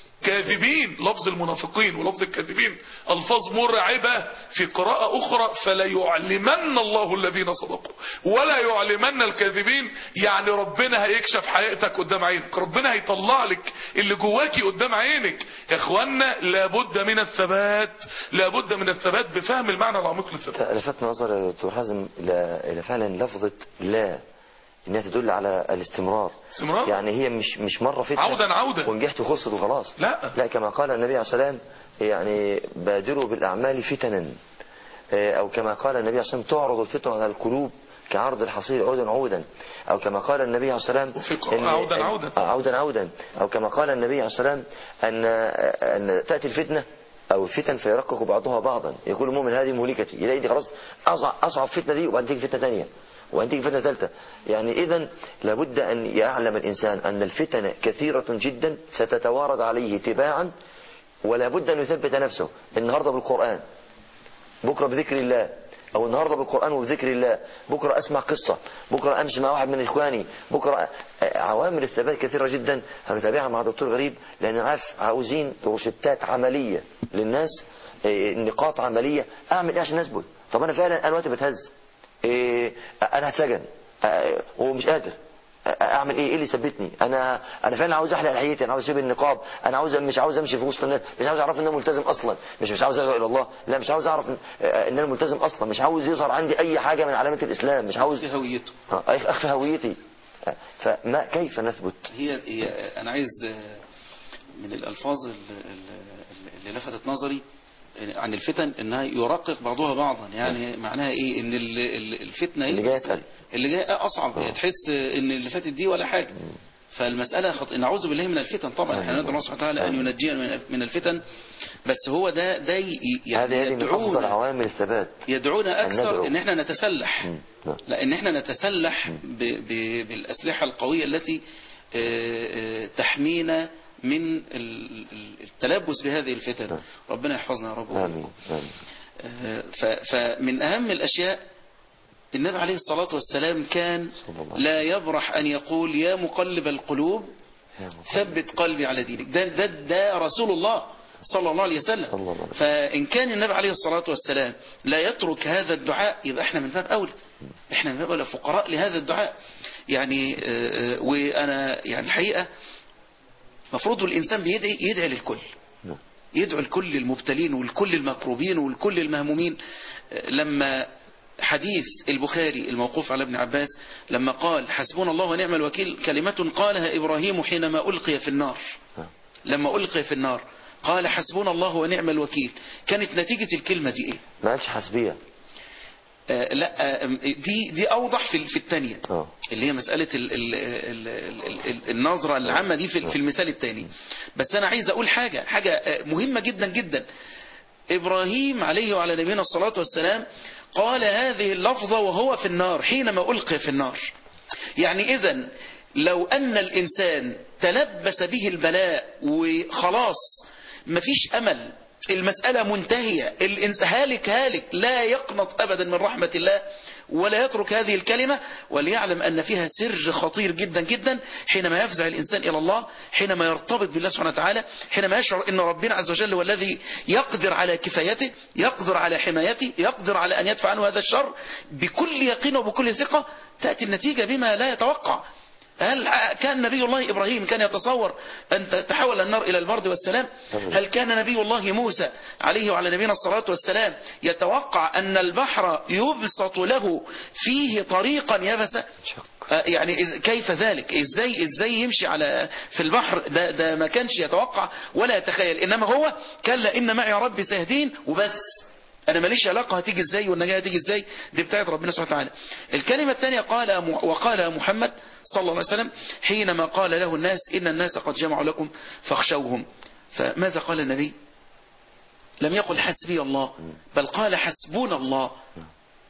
كاذبين لفظ المنافقين ولفظ الكاذبين الفاظ مرعبة في قراءة اخرى فلا يعلمن الله الذين صدقوا ولا يعلمن الكاذبين يعني ربنا هيكشف حقيقتك قدام عينك ربنا هيطلع لك اللي جواكي قدام عينك يا اخوانا لابد من الثبات لابد من الثبات بفهم المعنى العميق للثبات لفت نظر يا دكتور حازم الى الى فعلا لفظة لا انها تدل على الاستمرار استمرار. يعني هي مش مش مره فتنه عودا عودا. ونجحت وخلصت وخلاص لا. لا كما قال النبي عليه الصلاه والسلام يعني بادروا بالاعمال فتنا آه، او كما قال النبي عليه الصلاه والسلام تعرض الفتن على القلوب كعرض الحصير عودا عودا او كما قال النبي عليه الصلاه والسلام وفي قراءة إن- عودا عودا. آه، عودا عودا او كما قال النبي عليه الصلاه والسلام ان ان تاتي الفتنه او الفتن فيرقق بعضها بعضا يقول المؤمن هذه مهلكتي يلاقي دي خلاص اصعب اصعب فتنه دي وبعدين تيجي فتنه ثانيه وبعدين تيجي فتنه ثالثه يعني اذا لابد ان يعلم الانسان ان الفتن كثيره جدا ستتوارد عليه تباعا ولا بد ان يثبت نفسه النهارده بالقران بكره بذكر الله او النهارده بالقران وبذكر الله بكره اسمع قصه بكره امشي مع واحد من اخواني بكره آه، عوامل الثبات كثيره جدا هنتابعها مع دكتور غريب لان عارف عاوزين روشتات عمليه للناس آه، نقاط عمليه اعمل ايه عشان اثبت طب انا فعلا انا وقت بتهز إيه انا هتسجن آه، ومش قادر اعمل ايه ايه اللي يثبتني انا انا فعلا عاوز احلق لحيتي انا عاوز اسيب النقاب انا عاوز مش عاوز امشي في وسط الناس مش عاوز اعرف ان انا ملتزم اصلا مش مش عاوز ادعو الى الله لا مش عاوز اعرف ان ان انا ملتزم اصلا مش عاوز يظهر عندي اي حاجه من علامات الاسلام مش عاوز في هويته آه، اخفي هويتي آه، فما كيف نثبت هي هي انا عايز آه، من الالفاظ ال- ال- اللي لفتت نظري عن الفتن انها يرقق بعضها بعضا يعني معناها ايه ان ال- ال- الفتنه اللي إيه؟ جاي اسال اللي جاي اصعب آه. تحس ان اللي فاتت دي ولا حاجه فالمسألة خط... نعوذ بالله من الفتن طبعا احنا ندعو الله سبحانه وتعالى أن ينجينا من- من الفتن بس هو ده ده ي- يعني هذه هذه من افضل يدعونا عوامل الثبات يدعونا ندعو. أكثر إن احنا نتسلح مم. نعم. لأن احنا نتسلح ب... ب... بالأسلحة القوية التي آه، آه، تحمينا من ال- ال- التلبس بهذه الفتن نعم. ربنا يحفظنا يا رب امين وإياكم. امين آه، ف- فمن أهم الأشياء النبي عليه الصلاة والسلام كان صلى الله عليه لا يبرح أن يقول يا مقلب القلوب يا مقلب. ثبت قلبي على دينك ده, ده, ده رسول الله صلى الله عليه وسلم صلى الله عليه وسلم. فإن كان النبي عليه الصلاة والسلام لا يترك هذا الدعاء يبقى احنا من باب أولى احنا من باب أولى فقراء لهذا الدعاء يعني آه، آه، وأنا يعني الحقيقة مفروض الإنسان بيدعي يدعي للكل نعم. يدعو لكل المبتلين والكل المكروبين والكل المهمومين آه، لما حديث البخاري الموقوف على ابن عباس لما قال حسبنا الله ونعم الوكيل كلمة قالها إبراهيم حينما ألقي في النار نعم. لما ألقي في النار قال حسبنا الله ونعم الوكيل كانت نتيجة الكلمة دي إيه ما قالش حسبيه آه لا آه دي دي أوضح في في الثانية اه اللي هي مسألة ال ال ال ال ال النظرة العامة دي في في المثال الثاني بس أنا عايز أقول حاجة حاجة آه، مهمة جدا جدا إبراهيم عليه وعلى نبينا الصلاة والسلام قال هذه اللفظة وهو في النار حينما ألقي في النار يعني إذا لو أن الإنسان تلبس به البلاء وخلاص مفيش أمل المسألة منتهية الإنس هالك هالك لا يقنط أبدا من رحمة الله ولا يترك هذه الكلمة وليعلم أن فيها سر خطير جدا جدا حينما يفزع الإنسان إلى الله حينما يرتبط بالله سبحانه وتعالى حينما يشعر أن ربنا عز وجل هو الذي يقدر على كفايته يقدر على حمايته يقدر على أن يدفع عنه هذا الشر بكل يقين وبكل ثقة تأتي النتيجة بما لا يتوقع هل كان نبي الله إبراهيم كان يتصور أن تتحول النار إلى البرد والسلام هل كان نبي الله موسى عليه وعلى نبينا الصلاة والسلام يتوقع أن البحر يبسط له فيه طريقا يبسا آه، يعني إذ- كيف ذلك ازاي ازاي يمشي على في البحر ده ده ما كانش يتوقع ولا يتخيل انما هو كلا ان معي ربي سيهدين وبس انا ماليش علاقه هتيجي ازاي والنجاه هتيجي ازاي دي بتاعت ربنا سبحانه وتعالى الكلمه الثانيه قال م- وقال محمد صلى الله عليه وسلم حينما قال له الناس ان الناس قد جمعوا لكم فاخشوهم فماذا قال النبي لم يقل حسبي الله بل قال حسبنا الله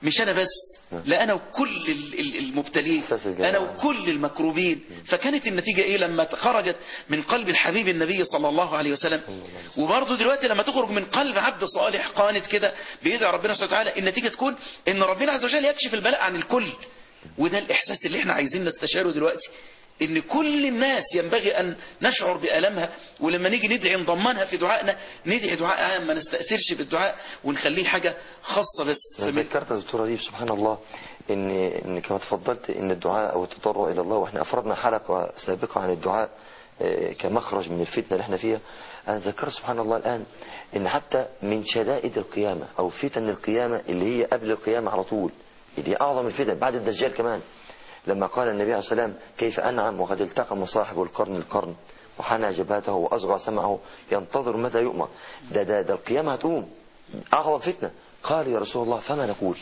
مش انا بس لا انا وكل ال- ال- المبتلين أساس الجماعة. انا وكل المكروبين فكانت النتيجة ايه لما خرجت من قلب الحبيب النبي صلى الله عليه وسلم وبرضه دلوقتي لما تخرج من قلب عبد صالح قانت كده بيدعي ربنا سبحانه وتعالى النتيجة تكون ان ربنا عز وجل يكشف البلاء عن الكل وده الاحساس اللي احنا عايزين نستشعره دلوقتي ان كل الناس ينبغي ان نشعر بألمها ولما نيجي ندعي نضمنها في دعائنا ندعي دعاء عام ما نستأثرش بالدعاء ونخليه حاجة خاصة بس أنا فمن ذكرت يا دكتور ريف سبحان الله ان ان كما تفضلت ان الدعاء او التضرع الى الله واحنا افردنا حلقه سابقه عن الدعاء آه، كمخرج من الفتنه اللي احنا فيها انا ذكرت سبحان الله الان ان حتى من شدائد القيامه او فتن القيامه اللي هي قبل القيامه على طول اللي هي اعظم الفتن بعد الدجال كمان لما قال النبي عليه الصلاه والسلام كيف انعم وقد التقم صاحب القرن القرن وحنى جبهته واصغى سمعه ينتظر متى يؤمر ده ده ده القيامه هتقوم اعظم فتنه قال يا رسول الله فما نقول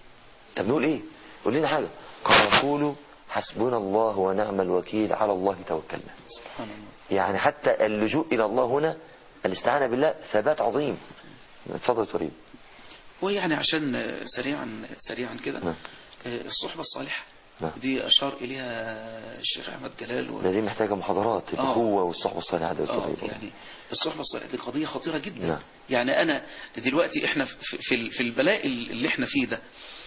طب نقول ايه قول لنا حاجه قال قولوا حسبنا الله ونعم الوكيل على الله توكلنا سبحان الله يعني حتى اللجوء الى الله هنا الاستعانه بالله ثبات عظيم اتفضل تريد ويعني عشان آه، سريعا سريعا كده نعم. آه، الصحبة الصالحة نعم. دي أشار إليها الشيخ أحمد جلال و... ده دي محتاجه محاضرات آه. الأخوة والصحبه الصالحه ده اه دكتور يعني الصحبة الصالحة دي قضية خطيرة جدا نعم. يعني أنا دلوقتي إحنا في, في, ال- في البلاء اللي إحنا فيه ده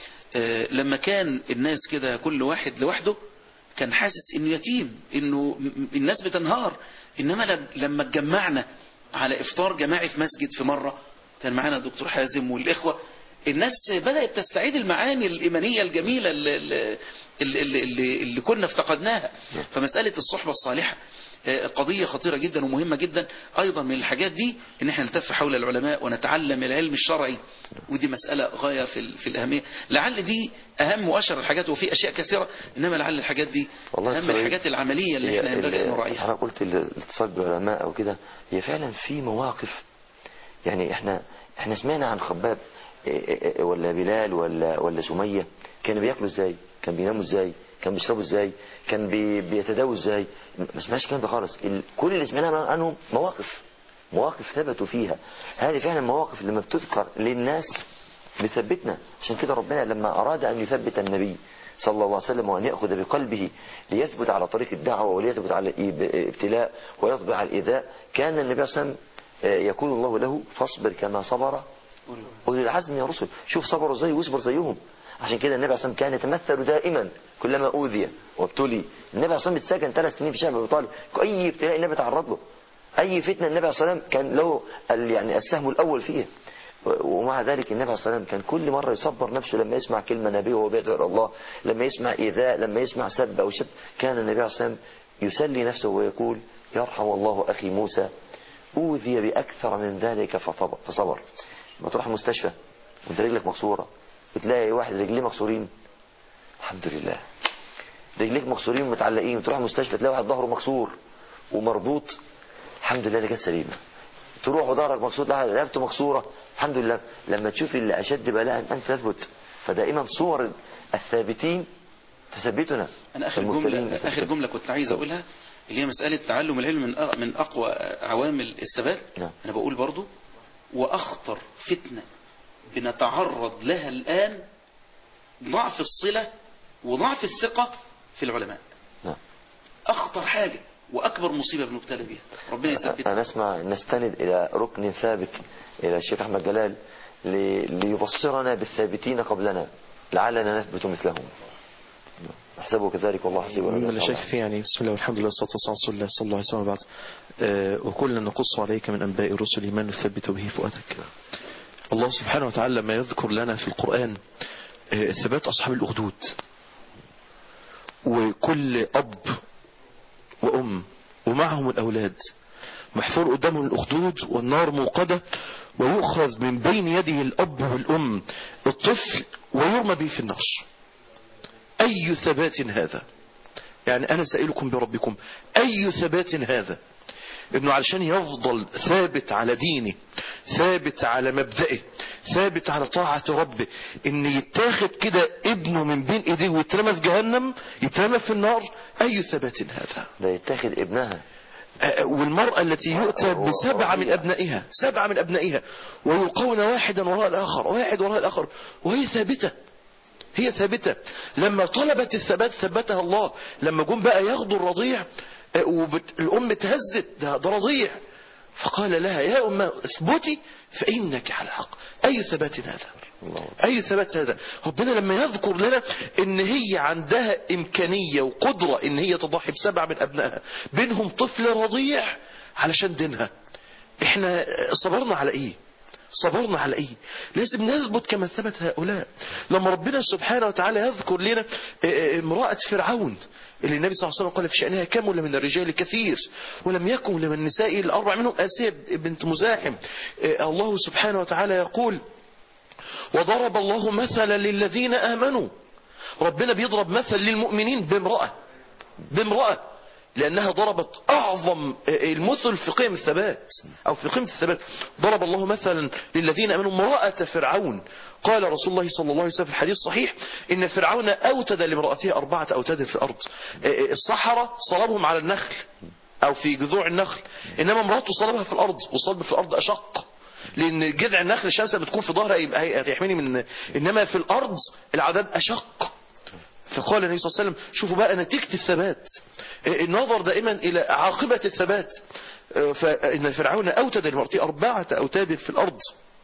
آه، لما كان الناس كده كل واحد لوحده كان حاسس إنه يتيم إنه م- م- الناس بتنهار إنما لم- لما اتجمعنا على إفطار جماعي في مسجد في مرة كان معانا الدكتور حازم والإخوة الناس بدأت تستعيد المعاني الإيمانية الجميلة اللي, اللي, اللي, اللي, اللي كنا افتقدناها فمسألة الصحبة الصالحة آه، قضية خطيرة جدا ومهمة جدا أيضا من الحاجات دي إن احنا نلتف حول العلماء ونتعلم العلم الشرعي ودي مسألة غاية في, ال- في الأهمية لعل دي أهم وأشهر الحاجات وفي أشياء كثيرة إنما لعل الحاجات دي والله أهم دكتور الحاجات العملية اللي هي احنا ينبغي أن ال- نراعيها انا قلت ال- الاتصال بالعلماء او كده هي فعلا في مواقف يعني احنا احنا سمعنا عن خباب إيه إيه إيه ولا بلال ولا ولا سميه كانوا بياكلوا ازاي كان بيناموا ازاي كان بيشربوا ازاي كان بي بيتداووا ازاي ما سمعناش الكلام ده خالص ال- كل اللي سمعناه عنهم مواقف مواقف ثبتوا فيها هذه فعلا مواقف لما بتذكر للناس بتثبتنا عشان كده ربنا لما أراد أن يثبت النبي صلى الله عليه وسلم وأن يأخذ بقلبه ليثبت على طريق الدعوة وليثبت على الابتلاء ويصبر على الإيذاء كان النبي صلى الله عليه وسلم آه، يقول الله له فاصبر كما صبر أولي العزم يا رسل شوف صبروا زي واصبر زيهم عشان كده النبي عليه الصلاة والسلام كان يتمثل دائما كلما أوذي وابتلي النبي عليه الصلاة والسلام اتسجن ثلاث سنين في شعب أبي طالب أي ابتلاء النبي تعرض له أي فتنة النبي عليه الصلاة والسلام كان له ال- يعني السهم الأول فيها و- ومع ذلك النبي عليه الصلاة والسلام كان كل مرة يصبر نفسه لما يسمع كلمة نبي وهو بيدعو إلى الله لما يسمع إيذاء لما يسمع سب أو شتم كان النبي عليه الصلاة والسلام يسلي نفسه ويقول يرحم الله أخي موسى أوذي بأكثر من ذلك فصبر, فصبر. ما تروح المستشفى وانت رجلك مكسورة وتلاقي واحد رجليه مكسورين الحمد لله رجليك مكسورين ومتعلقين وتروح المستشفى تلاقي واحد ظهره مكسور ومربوط الحمد لله رجلك سليمة تروح وظهرك مكسور تلاقي رقبته مكسورة الحمد لله لما تشوف اللي أشد بلاء أنت تثبت فدائما صور الثابتين تثبتنا أنا آخر المبتلين جملة آخر جملة كنت عايز أقولها اللي هي مسألة تعلم العلم من أ- من أقوى عوامل الثبات نعم. أنا بقول برضو وأخطر فتنة بنتعرض لها الآن ضعف الصلة وضعف الثقة في العلماء نعم. أخطر حاجة وأكبر مصيبة بنبتلى بيها ربنا يثبتنا أنا أسمع نستند إلى ركن ثابت إلى الشيخ أحمد جلال لي- ليبصرنا بالثابتين قبلنا لعلنا نثبت مثلهم أحسبه كذلك والله حسيبه مما لا شك فيه يعني بسم الله والحمد لله والصلاة والسلام على رسول الله صلى الله عليه وسلم بعد آه، وكلنا نقص عليك من أنباء الرسل ما نثبت به فؤادك الله سبحانه وتعالى لما يذكر لنا في القرآن آه، ثبات أصحاب الأخدود وكل أب وأم ومعهم الأولاد محفور قدامهم الأخدود والنار موقدة ويؤخذ من بين يده الأب والأم الطفل ويرمى به في النار أي ثبات هذا يعني أنا سائلكم بربكم أي ثبات هذا انه علشان يفضل ثابت على دينه ثابت على مبدئه ثابت على طاعة ربه ان يتاخد كده ابنه من بين ايديه ويترمى في جهنم يترمى في النار اي ثبات هذا ده يتاخد ابنها آه، والمرأة التي يؤتى بسبعة من أبنائها سبعة من أبنائها ويلقون واحدا وراء الآخر واحد وراء الآخر وهي ثابتة هي ثابتة لما طلبت الثبات ثبتها الله لما جم بقى ياخدوا الرضيع آه، وبت- الأم تهزت ده, ده رضيع فقال لها يا أمه اثبتي فإنك على الحق أي ثبات هذا أي ثبات هذا ربنا لما يذكر لنا إن هي عندها إمكانية وقدرة إن هي تضحي بسبعة من أبنائها بينهم طفل رضيع علشان دينها احنا صبرنا على ايه صبرنا على ايه لازم نثبت كما ثبت هؤلاء لما ربنا سبحانه وتعالى يذكر لنا اه، اه، امرأة فرعون اللي النبي صلى الله عليه وسلم قال في شأنها كمل من الرجال كثير ولم يكن من النساء الأربع منهم آسيا بنت مزاحم اه، الله سبحانه وتعالى يقول وضرب الله مثلا للذين آمنوا ربنا بيضرب مثل للمؤمنين بامرأة بامرأة لأنها ضربت أعظم المثل في قيم الثبات أو في قيمة الثبات ضرب الله مثلا للذين أمنوا امرأة فرعون قال رسول الله صلى الله عليه وسلم في الحديث الصحيح إن فرعون أوتد لامرأته أربعة أوتاد في الأرض الصحراء صلبهم على النخل أو في جذوع النخل إنما امرأته صلبها في الأرض والصلب في الأرض أشق لأن جذع النخل الشمس بتكون في ظهرها يبقى هي- هتحميني من إنما في الأرض العذاب أشق فقال النبي صلى الله عليه وسلم شوفوا بقى نتيجة الثبات النظر دائما إلى عاقبة الثبات فإن فرعون أوتد المرتي أربعة أوتاد في الأرض